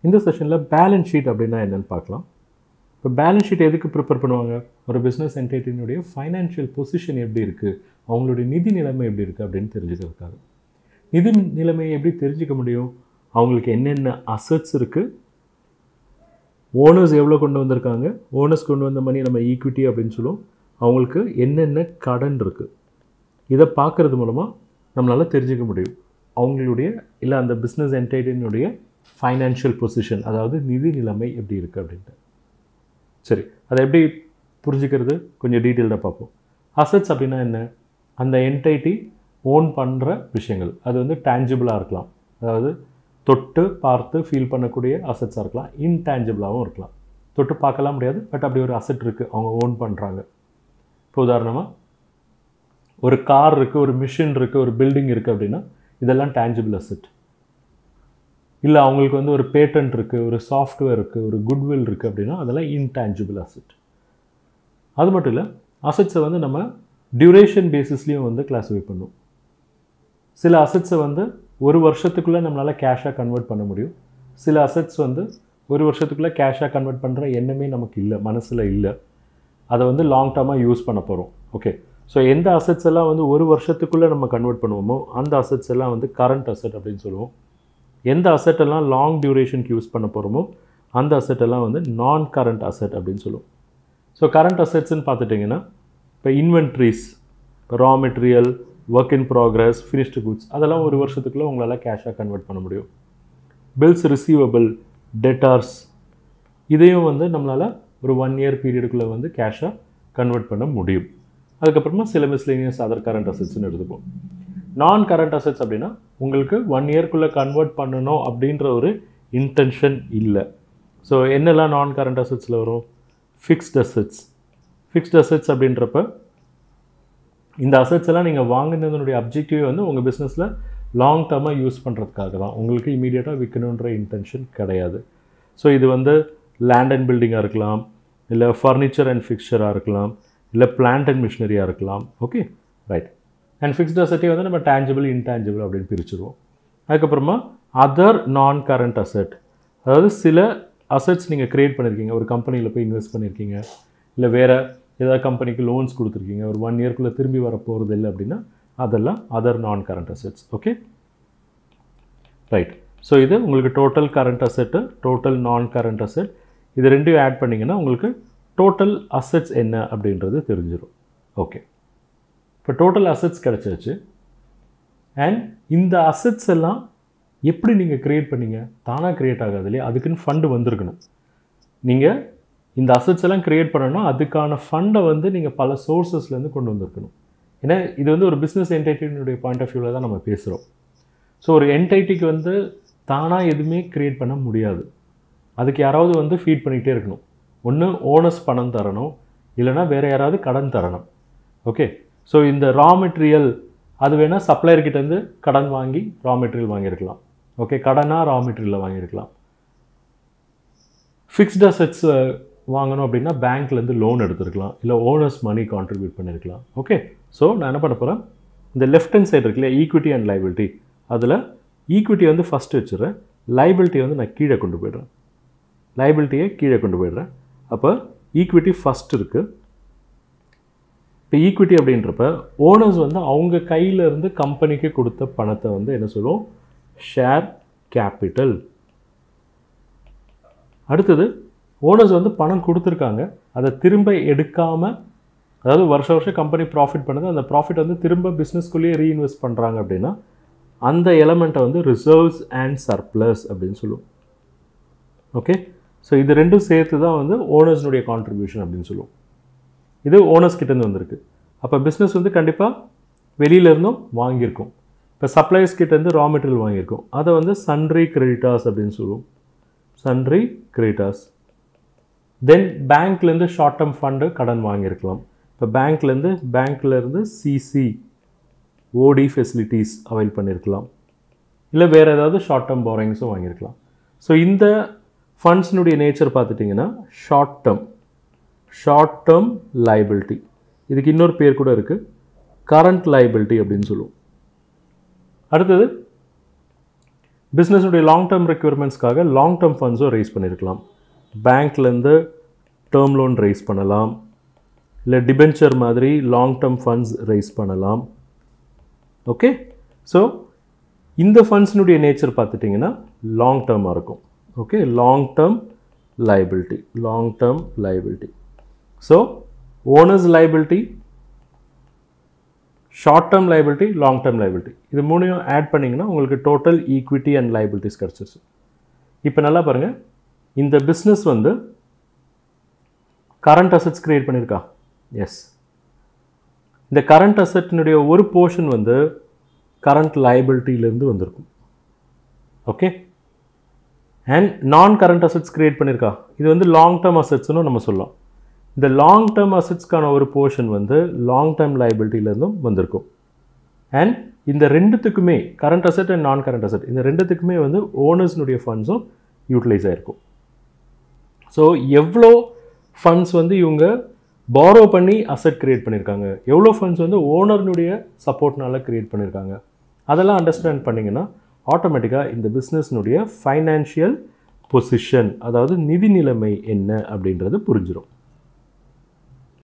இந்த செஷனில் balance sheet அப்படின்னா என்னன்னு பார்க்கலாம் இப்போ பேலன்ஸ் ஷீட் எதுக்கு ப்ரிப்பேர் பண்ணுவாங்க ஒரு பிஸ்னஸ் என்டைட்டினுடைய ஃபைனான்ஷியல் பொசிஷன் எப்படி இருக்குது அவங்களுடைய நிதி நிலைமை எப்படி இருக்குது அப்படின்னு தெரிஞ்சுக்கிறதுக்காக நிதி நிலைமையை எப்படி தெரிஞ்சுக்க முடியும் அவங்களுக்கு என்னென்ன அசட்ஸ் இருக்குது ஓனர்ஸ் எவ்வளோ கொண்டு வந்திருக்காங்க ஓனர்ஸ் கொண்டு வந்த மணி நம்ம ஈக்விட்டி அப்படின்னு சொல்லுவோம் அவங்களுக்கு என்னென்ன கடன் இருக்குது இதை பார்க்குறது மூலமாக நம்மளால் தெரிஞ்சுக்க முடியும் அவங்களுடைய இல்லை அந்த பிஸ்னஸ் என்டைட்டினுடைய ஃபைனான்ஷியல் பொசிஷன் அதாவது நிதி நிலைமை எப்படி இருக்குது அப்படின்ட்டு சரி அதை எப்படி புரிஞ்சுக்கிறது கொஞ்சம் டீட்டெயில்டாக பார்ப்போம் அசட்ஸ் அப்படின்னா என்ன அந்த என்டைட்டி ஓன் பண்ணுற விஷயங்கள் அது வந்து டேஞ்சிபிளாக இருக்கலாம் அதாவது தொட்டு பார்த்து ஃபீல் பண்ணக்கூடிய அசட்ஸாக இருக்கலாம் இன்டேஞ்சிபிளாகவும் இருக்கலாம் தொட்டு பார்க்கலாம் முடியாது பட் அப்படி ஒரு அசட் இருக்குது அவங்க ஓன் பண்ணுறாங்க இப்போ உதாரணமாக ஒரு கார் இருக்குது ஒரு மிஷின் இருக்குது ஒரு பில்டிங் இருக்குது அப்படின்னா இதெல்லாம் டேஞ்சிபிள் அசட் இல்லை அவங்களுக்கு வந்து ஒரு பேட்டன்ட் இருக்குது ஒரு சாஃப்ட்வேர் இருக்குது ஒரு குட்வில் இருக்குது அப்படின்னா அதெல்லாம் இன்டேஞ்சிபிள் அசட் அது மட்டும் இல்லை அசட்ஸை வந்து நம்ம டியூரேஷன் பேசிஸ்லேயும் வந்து கிளாஸிஃபை பண்ணும் சில அசட்ஸை வந்து ஒரு வருஷத்துக்குள்ளே நம்மளால் கேஷாக கன்வெர்ட் பண்ண முடியும் சில அசட்ஸ் வந்து ஒரு வருஷத்துக்குள்ளே கேஷாக கன்வெர்ட் பண்ணுற எண்ணமே நமக்கு இல்லை மனசில் இல்லை அதை வந்து லாங் டர்மாக யூஸ் பண்ண போகிறோம் ஓகே ஸோ எந்த அசட்ஸ் எல்லாம் வந்து ஒரு வருஷத்துக்குள்ளே நம்ம கன்வெர்ட் பண்ணுவோமோ அந்த அசட்ஸ் எல்லாம் வந்து கரண்ட் அசட் அப்படின்னு சொல்லுவோம் எந்த அசட் எல்லாம் லாங் டியூரேஷனுக்கு யூஸ் பண்ண போகிறோமோ அந்த அசட் எல்லாம் வந்து நான் கரண்ட் அசட் அப்படின்னு சொல்லுவோம் ஸோ கரண்ட் அசட்ஸ்ன்னு பார்த்துட்டிங்கன்னா இப்போ இன்வென்ட்ரிஸ் இப்போ raw material work in progress finished goods அதெல்லாம் ஒரு வருஷத்துக்குள்ளே உங்களால் கேஷாக கன்வெர்ட் பண்ண முடியும் பில்ஸ் ரிசீவபிள் டெட்டார்ஸ் இதையும் வந்து நம்மளால் ஒரு ஒன் இயர் பீரியடுக்குள்ளே வந்து கேஷாக கன்வெர்ட் பண்ண முடியும் அதுக்கப்புறமா சில மிஸ்லேனியஸ் அதர் கரண்ட் அசட்ஸ்னு எடுத்துப்போம் நான் கரண்ட் அசட்ஸ் அப்படின்னா உங்களுக்கு ஒன் இயர்க்குள்ளே கன்வெர்ட் பண்ணணும் அப்படின்ற ஒரு இன்டென்ஷன் இல்லை ஸோ என்னெல்லாம் நான் கரண்ட் அசட்ஸில் வரும் ஃபிக்ஸ்ட் அசட்ஸ் ஃபிக்ஸ்ட் அசட்ஸ் அப்படின்றப்ப இந்த அசட்ஸ் எல்லாம் நீங்கள் வாங்கினதனுடைய அப்ஜெக்டிவ் வந்து உங்கள் பிஸ்னஸில் லாங் டர்மாக யூஸ் பண்ணுறதுக்காக தான் உங்களுக்கு இமீடியட்டாக விற்கணுன்ற இன்டென்ஷன் கிடையாது ஸோ இது வந்து லேண்ட் அண்ட் பில்டிங்காக இருக்கலாம் இல்லை ஃபர்னிச்சர் அண்ட் ஃபிக்சராக இருக்கலாம் இல்லை பிளான்ட் அண்ட் மிஷினரியாக இருக்கலாம் ஓகே ரைட் அண்ட் ஃபிக்ஸ்ட் அசட்டே வந்து நம்ம டேஞ்சபிள் இன்டேஞ்சபிள் அப்படின்னு பிரிச்சுருவோம் அதுக்கப்புறமா அதர் நான் கரண்ட் அசட் அதாவது சில அசட்ஸ் நீங்கள் க்ரியேட் பண்ணியிருக்கீங்க ஒரு கம்பெனியில் போய் இன்வெஸ்ட் பண்ணியிருக்கீங்க இல்லை வேறு ஏதாவது கம்பெனிக்கு லோன்ஸ் கொடுத்துருக்கீங்க ஒரு ஒன் இயர்க்குள்ளே திரும்பி வர போகிறது இல்லை அப்படின்னா அதெல்லாம் other non current assets okay right so இது உங்களுக்கு total current asset total non current asset இது ரெண்டையும் ஆட் பண்ணிங்கன்னா உங்களுக்கு டோட்டல் அசெட்ஸ் என்ன அப்படின்றது தெரிஞ்சிடும் ஓகே இப்போ டோட்டல் அசெட்ஸ் கிடச்சாச்சு அண்ட் இந்த அசெட்ஸ் எல்லாம் எப்படி நீங்கள் க்ரியேட் பண்ணீங்க தானாக க்ரியேட் ஆகாது இல்லையா அதுக்குன்னு ஃபண்டு வந்திருக்கணும் நீங்கள் இந்த அசெட்ஸ் எல்லாம் க்ரியேட் பண்ணணும்னா அதுக்கான ஃபண்டை வந்து நீங்கள் பல சோர்சஸ்லேருந்து கொண்டு வந்திருக்கணும் ஏன்னா இது வந்து ஒரு பிஸ்னஸ் என்டைட்டினுடைய பாயிண்ட் ஆஃப் வியூவில் தான் நம்ம பேசுகிறோம் ஸோ ஒரு என்டைட்டிக்கு வந்து தானாக எதுவுமே க்ரியேட் பண்ண முடியாது அதுக்கு யாராவது வந்து ஃபீட் பண்ணிகிட்டே இருக்கணும் ஒன்று ஓனர்ஸ் பணம் தரணும் இல்லைனா வேறு யாராவது கடன் தரணும் ஓகே ஸோ இந்த ரா மெட்டீரியல் அது வேணால் சப்ளையர்கிட்டேருந்து கடன் வாங்கி ரா மெட்டீரியல் வாங்கியிருக்கலாம் ஓகே கடனாக ரா மெட்டீரியலில் வாங்கியிருக்கலாம் ஃபிக்ஸ்ட் அசெட்ஸ் வாங்கணும் அப்படின்னா பேங்க்லேருந்து லோன் எடுத்துருக்கலாம் இல்லை ஓனர்ஸ் மணி கான்ட்ரிபியூட் பண்ணியிருக்கலாம் ஓகே ஸோ நான் என்ன பண்ண போகிறேன் இந்த லெஃப்ட் ஹேண்ட் சைடு இருக்குல்ல ஈக்விட்டி அண்ட் லைபிலிட்டி அதில் ஈக்விட்டி வந்து ஃபஸ்ட்டு வச்சுறேன் லைபிலிட்டி வந்து நான் கீழே கொண்டு போய்டுறேன் லைபிலிட்டியை கீழே கொண்டு போய்டுறேன் அப்போ ஈக்விட்டி ஃபஸ்ட் இருக்குது இப்போ ஈக்விட்டி அப்படின்றப்ப ஓனர்ஸ் வந்து அவங்க கையிலேருந்து கம்பெனிக்கு கொடுத்த பணத்தை வந்து என்ன சொல்லுவோம் ஷேர் கேபிட்டல் அடுத்தது ஓனர்ஸ் வந்து பணம் கொடுத்துருக்காங்க அதை திரும்ப எடுக்காமல் அதாவது வருஷ வருஷம் கம்பெனி ப்ராஃபிட் பண்ணுது அந்த ப்ராஃபிட் வந்து திரும்ப பிஸ்னஸ்குள்ளேயே ரீஇன்வெஸ்ட் பண்ணுறாங்க அப்படின்னா அந்த எலமெண்ட்டை வந்து ரிசர்வ்ஸ் அண்ட் சர்ப்ளஸ் அப்படின்னு சொல்லுவோம் ஓகே ஸோ இது ரெண்டும் சேர்த்து தான் வந்து ஓனர்ஸ்னுடைய கான்ட்ரிபியூஷன் அப்படின்னு சொல்லுவோம் இது ஓனர்ஸ் கிட்டேருந்து வந்திருக்கு அப்போ பிஸ்னஸ் வந்து கண்டிப்பாக வெளியிலேருந்தும் வாங்கியிருக்கோம் இப்போ சப்ளைஸ் கிட்டேருந்து ரா மெட்டீரியல் வாங்கியிருக்கோம் அதை வந்து சன்ட்ரி கிரெடிட்டாஸ் அப்படின்னு சொல்லுவோம் சன்ட்ரி கிரெடிட்டாஸ் தென் பேங்க்லேருந்து ஷார்ட் டேர்ம் ஃபண்டு கடன் வாங்கியிருக்கலாம் இப்போ பேங்க்லேருந்து பேங்க்லேருந்து சிசி ஓடி ஃபெசிலிட்டிஸ் அவைல் பண்ணியிருக்கலாம் இல்லை வேறு ஏதாவது ஷார்ட் டேர்ம் பாரோயிங்ஸும் வாங்கியிருக்கலாம் ஸோ இந்த ஃபண்ட்ஸினுடைய நேச்சர் பார்த்துட்டிங்கன்னா short term short term liability இதுக்கு இன்னொரு பேர் கூட இருக்குது கரண்ட் லைபிலிட்டி அப்படின்னு சொல்லுவோம் அடுத்தது பிஸ்னஸுடைய லாங் டேர்ம் ரெக்யூர்மெண்ட்ஸ்க்காக லாங் டேர்ம் ஃபண்ட்ஸும் ரைஸ் பண்ணியிருக்கலாம் பேங்க்லேருந்து டேர்ம் லோன் ரைஸ் பண்ணலாம் இல்லை டிபென்ச்சர் மாதிரி லாங் டேர்ம் ஃபண்ட்ஸ் ரைஸ் பண்ணலாம் ஓகே ஸோ இந்த ஃபண்ட்ஸினுடைய நேச்சர் பார்த்துட்டிங்கன்னா லாங் டேர்மாக இருக்கும் okay long term liability long term liability so owners liability short term liability long term liability இது மூணையும் ஆட் பண்ணிங்கன்னா உங்களுக்கு டோட்டல் ஈக்விட்டி அண்ட் liabilities கிடச்சிருச்சு இப்போ நல்லா பாருங்கள் இந்த பிஸ்னஸ் வந்து கரண்ட் அசட்ஸ் கிரியேட் பண்ணியிருக்கா எஸ் இந்த கரண்ட் அசட்டினுடைய ஒரு போர்ஷன் வந்து கரண்ட் லைபிலிட்டியிலேருந்து வந்திருக்கும் okay and non current assets create பண்ணியிருக்கா இது வந்து லாங் டேர்ம் அசட்ஸ்னு நம்ம சொல்லலாம் இந்த லாங் டேர்ம் அசட்ஸ்க்கான ஒரு போர்ஷன் வந்து லாங் டேர்ம் லைபிலிட்டியிலேருந்தும் வந்திருக்கும் அண்ட் இந்த ரெண்டுத்துக்குமே current asset and non current asset இந்த ரெண்டுத்துக்குமே வந்து ஓனர்ஸ்னுடைய ஃபண்ட்ஸும் யூட்டிலைஸ் ஆகிருக்கும் ஸோ எவ்வளோ ஃபண்ட்ஸ் வந்து இவங்க பாரோ பண்ணி அசட் கிரியேட் பண்ணியிருக்காங்க எவ்வளோ ஃபண்ட்ஸ் வந்து ஓனர்னுடைய சப்போர்ட்னால கிரியேட் பண்ணியிருக்காங்க அதெல்லாம் அண்டர்ஸ்டாண்ட் பண்ணிங்கன்னா ஆட்டோமேட்டிக்காக இந்த பிஸ்னஸ்னுடைய ஃபைனான்ஷியல் பொசிஷன் அதாவது நிதி நிலைமை என்ன அப்படின்றது புரிஞ்சிடும்